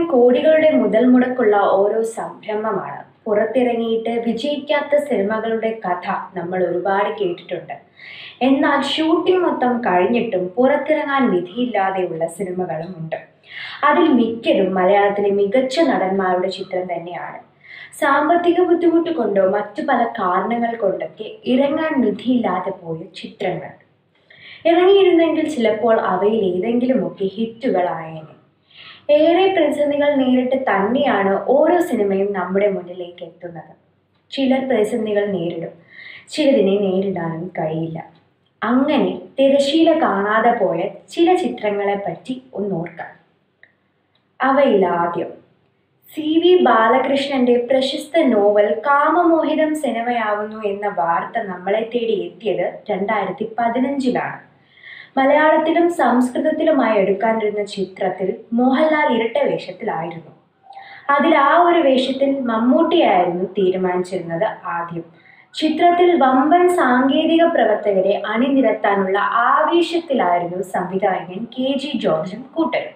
കോടികളുടെ മുതൽ മുടക്കുള്ള ഓരോ സംരംഭമാണ് പുറത്തിറങ്ങിയിട്ട് വിജയിക്കാത്ത സിനിമകളുടെ കഥ നമ്മൾ ഒരുപാട് കേട്ടിട്ടുണ്ട് എന്നാൽ ഷൂട്ടിംഗ് മൊത്തം കഴിഞ്ഞിട്ടും പുറത്തിറങ്ങാൻ വിധിയില്ലാതെയുള്ള സിനിമകളും ഉണ്ട് അതിൽ മിക്കതും മലയാളത്തിലെ മികച്ച നടന്മാരുടെ ചിത്രം തന്നെയാണ് സാമ്പത്തിക ബുദ്ധിമുട്ട് കൊണ്ടോ മറ്റു പല കാരണങ്ങൾ കൊണ്ടൊക്കെ ഇറങ്ങാൻ വിധിയില്ലാതെ പോയ ചിത്രങ്ങൾ ഇറങ്ങിയിരുന്നെങ്കിൽ ചിലപ്പോൾ അവയിൽ ഏതെങ്കിലുമൊക്കെ ഹിറ്റുകളായേനെ ഏറെ പ്രതിസന്ധികൾ നേരിട്ട് തന്നെയാണ് ഓരോ സിനിമയും നമ്മുടെ മുന്നിലേക്ക് എത്തുന്നത് ചിലർ പ്രതിസന്ധികൾ നേരിടും ചിലതിനെ നേരിടാനും കഴിയില്ല അങ്ങനെ തിരശീല കാണാതെ പോയ ചില ചിത്രങ്ങളെ പറ്റി ഒന്നോർക്കാം അവയിൽ ആദ്യം സി വി ബാലകൃഷ്ണന്റെ പ്രശസ്ത നോവൽ കാമമോഹിതം സിനിമയാവുന്നു എന്ന വാർത്ത നമ്മളെ തേടി എത്തിയത് രണ്ടായിരത്തി പതിനഞ്ചിലാണ് മലയാളത്തിലും സംസ്കൃതത്തിലുമായി എടുക്കാനിരുന്ന ചിത്രത്തിൽ മോഹൻലാൽ ഇരട്ട വേഷത്തിലായിരുന്നു അതിൽ ആ ഒരു വേഷത്തിൽ മമ്മൂട്ടിയായിരുന്നു തീരുമാനിച്ചിരുന്നത് ആദ്യം ചിത്രത്തിൽ വമ്പൻ സാങ്കേതിക പ്രവർത്തകരെ അണിനിരത്താനുള്ള ആവേശത്തിലായിരുന്നു സംവിധായകൻ കെ ജി ജോർജും കൂട്ടരും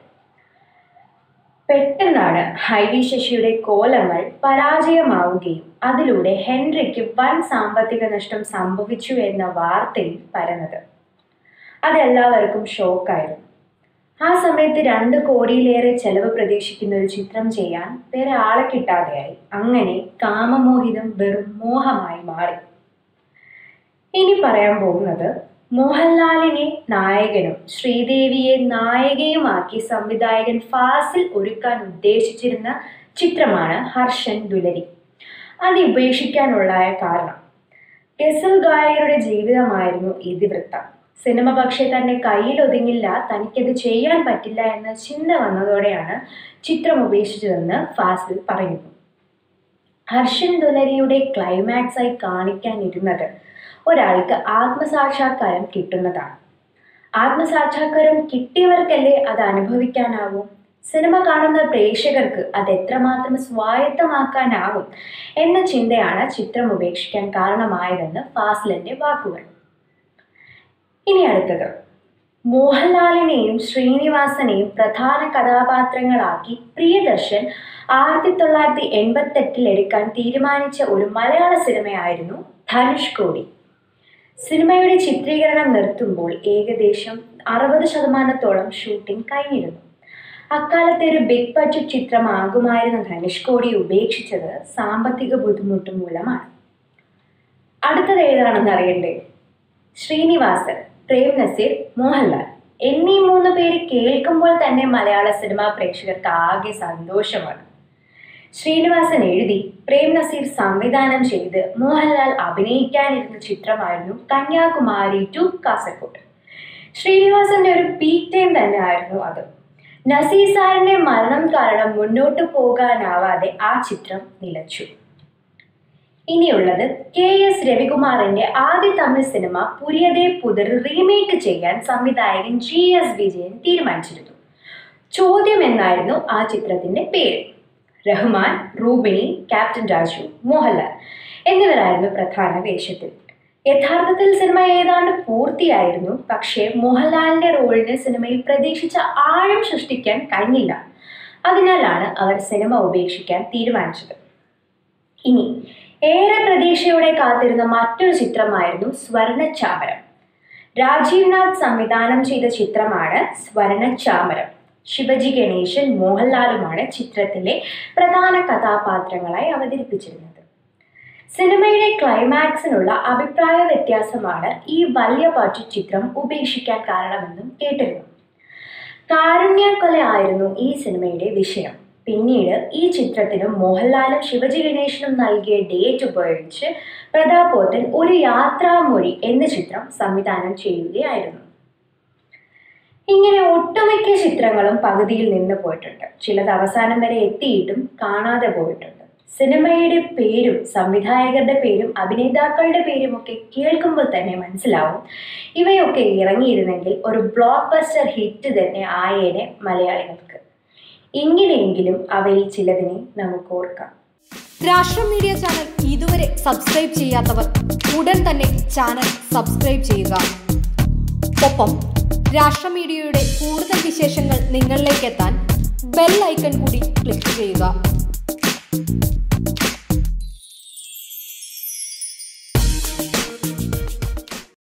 പെട്ടെന്നാണ് ഹൈവി ശശിയുടെ കോലങ്ങൾ പരാജയമാവുകയും അതിലൂടെ ഹെൻറിക്ക് വൻ സാമ്പത്തിക നഷ്ടം സംഭവിച്ചു എന്ന വാർത്തയിൽ പരന്നത് അതെല്ലാവർക്കും ഷോക്കായിരുന്നു ആ സമയത്ത് രണ്ട് കോടിയിലേറെ ചെലവ് പ്രതീക്ഷിക്കുന്ന ഒരു ചിത്രം ചെയ്യാൻ വേറെ ആളെ കിട്ടാതെയായി അങ്ങനെ കാമമോഹിതം വെറും മോഹമായി മാറി ഇനി പറയാൻ പോകുന്നത് മോഹൻലാലിനെ നായകനും ശ്രീദേവിയെ നായികയുമാക്കി സംവിധായകൻ ഫാസിൽ ഒരുക്കാൻ ഉദ്ദേശിച്ചിരുന്ന ചിത്രമാണ് ഹർഷൻ ദുലരി അത് ഉപേക്ഷിക്കാനുള്ള കാരണം ഗസൽ ഗായകരുടെ ജീവിതമായിരുന്നു ഇതിവൃത്തം സിനിമ പക്ഷേ തന്നെ കയ്യിൽ ഒതുങ്ങില്ല തനിക്കത് ചെയ്യാൻ പറ്റില്ല എന്ന ചിന്ത വന്നതോടെയാണ് ചിത്രം ഉപേക്ഷിച്ചതെന്ന് ഫാസിൽ പറയുന്നു ഹർഷൻ ദുലരിയുടെ ക്ലൈമാക്സായി കാണിക്കാനിരുന്നത് ഒരാൾക്ക് ആത്മസാക്ഷാത്കാരം കിട്ടുന്നതാണ് ആത്മസാക്ഷാത്കാരം കിട്ടിയവർക്കല്ലേ അത് അനുഭവിക്കാനാവൂ സിനിമ കാണുന്ന പ്രേക്ഷകർക്ക് അത് എത്രമാത്രം സ്വായത്തമാക്കാനാവും എന്ന ചിന്തയാണ് ചിത്രം ഉപേക്ഷിക്കാൻ കാരണമായതെന്ന് ഫാസിലിന്റെ വാക്കുകൾ ഇനി അടുത്തത് മോഹൻലാലിനെയും ശ്രീനിവാസനെയും പ്രധാന കഥാപാത്രങ്ങളാക്കി പ്രിയദർശൻ ആയിരത്തി തൊള്ളായിരത്തി എൺപത്തെട്ടിൽ എടുക്കാൻ തീരുമാനിച്ച ഒരു മലയാള സിനിമയായിരുന്നു ധനുഷ്കോടി സിനിമയുടെ ചിത്രീകരണം നിർത്തുമ്പോൾ ഏകദേശം അറുപത് ശതമാനത്തോളം ഷൂട്ടിംഗ് കഴിഞ്ഞിരുന്നു അക്കാലത്തെ ഒരു ബിഗ് ബഡ്ജറ്റ് ചിത്രമാകുമായിരുന്ന ധനുഷ്കോടി ഉപേക്ഷിച്ചത് സാമ്പത്തിക ബുദ്ധിമുട്ട് മൂലമാണ് അടുത്തത് ഏതാണെന്ന് അറിയണ്ടേ ശ്രീനിവാസൻ പ്രേം നസീർ മോഹൻലാൽ എന്നീ മൂന്ന് പേര് കേൾക്കുമ്പോൾ തന്നെ മലയാള സിനിമാ പ്രേക്ഷകർക്ക് ആകെ സന്തോഷമാണ് ശ്രീനിവാസൻ എഴുതി പ്രേം നസീർ സംവിധാനം ചെയ്ത് മോഹൻലാൽ അഭിനയിക്കാനിരുന്ന ചിത്രമായിരുന്നു കന്യാകുമാരി ടു കാസർഗോഡ് ശ്രീനിവാസന്റെ ഒരു പീക്ക് ടൈം തന്നെ ആയിരുന്നു അത് നസീർ സാറിന്റെ മരണം കാരണം മുന്നോട്ട് പോകാനാവാതെ ആ ചിത്രം നിലച്ചു ഇനിയുള്ളത് കെ എസ് രവികുമാറിന്റെ ആദ്യ തമിഴ് സിനിമ പുരിയതേ പുതർ റീമേക്ക് ചെയ്യാൻ സംവിധായകൻ ജി എസ് വിജയൻ തീരുമാനിച്ചിരുന്നു ചോദ്യം എന്നായിരുന്നു ആ ചിത്രത്തിന്റെ പേര് റഹ്മാൻ റൂബിണി ക്യാപ്റ്റൻ രാജു മോഹൻലാൽ എന്നിവരായിരുന്നു പ്രധാന വേഷത്തിൽ യഥാർത്ഥത്തിൽ സിനിമ ഏതാണ്ട് പൂർത്തിയായിരുന്നു പക്ഷേ മോഹൻലാലിന്റെ റോളിന് സിനിമയിൽ പ്രതീക്ഷിച്ച ആഴം സൃഷ്ടിക്കാൻ കഴിഞ്ഞില്ല അതിനാലാണ് അവർ സിനിമ ഉപേക്ഷിക്കാൻ തീരുമാനിച്ചത് ഇനി ഏറെ പ്രതീക്ഷയോടെ കാത്തിരുന്ന മറ്റൊരു ചിത്രമായിരുന്നു സ്വർണച്ചാമരം രാജീവ് നാഥ് സംവിധാനം ചെയ്ത ചിത്രമാണ് സ്വർണച്ചാമരം ശിവജി ഗണേശൻ മോഹൻലാലുമാണ് ചിത്രത്തിലെ പ്രധാന കഥാപാത്രങ്ങളായി അവതരിപ്പിച്ചിരുന്നത് സിനിമയുടെ ക്ലൈമാക്സിനുള്ള അഭിപ്രായ വ്യത്യാസമാണ് ഈ വലിയ ബഡ്ജറ്റ് ചിത്രം ഉപേക്ഷിക്കാൻ കാരണമെന്നും കേട്ടിരുന്നു കാരുണ്യക്കൊല ആയിരുന്നു ഈ സിനിമയുടെ വിഷയം പിന്നീട് ഈ ചിത്രത്തിനും മോഹൻലാലും ശിവജി ഗണേശനും നൽകിയ ഡേറ്റ് ഉപയോഗിച്ച് പ്രതാപോത്തൻ ഒരു യാത്രാമൊഴി എന്ന ചിത്രം സംവിധാനം ചെയ്യുകയായിരുന്നു ഇങ്ങനെ ഒട്ടുമിക്ക ചിത്രങ്ങളും പകുതിയിൽ നിന്ന് പോയിട്ടുണ്ട് ചിലത് അവസാനം വരെ എത്തിയിട്ടും കാണാതെ പോയിട്ടുണ്ട് സിനിമയുടെ പേരും സംവിധായകരുടെ പേരും അഭിനേതാക്കളുടെ പേരും ഒക്കെ കേൾക്കുമ്പോൾ തന്നെ മനസ്സിലാവും ഇവയൊക്കെ ഇറങ്ങിയിരുന്നെങ്കിൽ ഒരു ബ്ലോക്ക് ബസ്റ്റർ ഹിറ്റ് തന്നെ ആയേനെ മലയാളികൾക്ക് ഇങ്ങനെയെങ്കിലും അവയിൽ ചിലതിനെ നമുക്ക് ഓർക്കാം രാഷ്ട്രം മീഡിയ ചാനൽ ഇതുവരെ സബ്സ്ക്രൈബ് ചെയ്യാത്തവർ ഉടൻ തന്നെ ചാനൽ സബ്സ്ക്രൈബ് ചെയ്യുക ഒപ്പം രാഷ്ട്ര മീഡിയയുടെ കൂടുതൽ വിശേഷങ്ങൾ നിങ്ങളിലേക്ക് എത്താൻ ബെൽ ഐക്കൺ കൂടി ക്ലിക്ക് ചെയ്യുക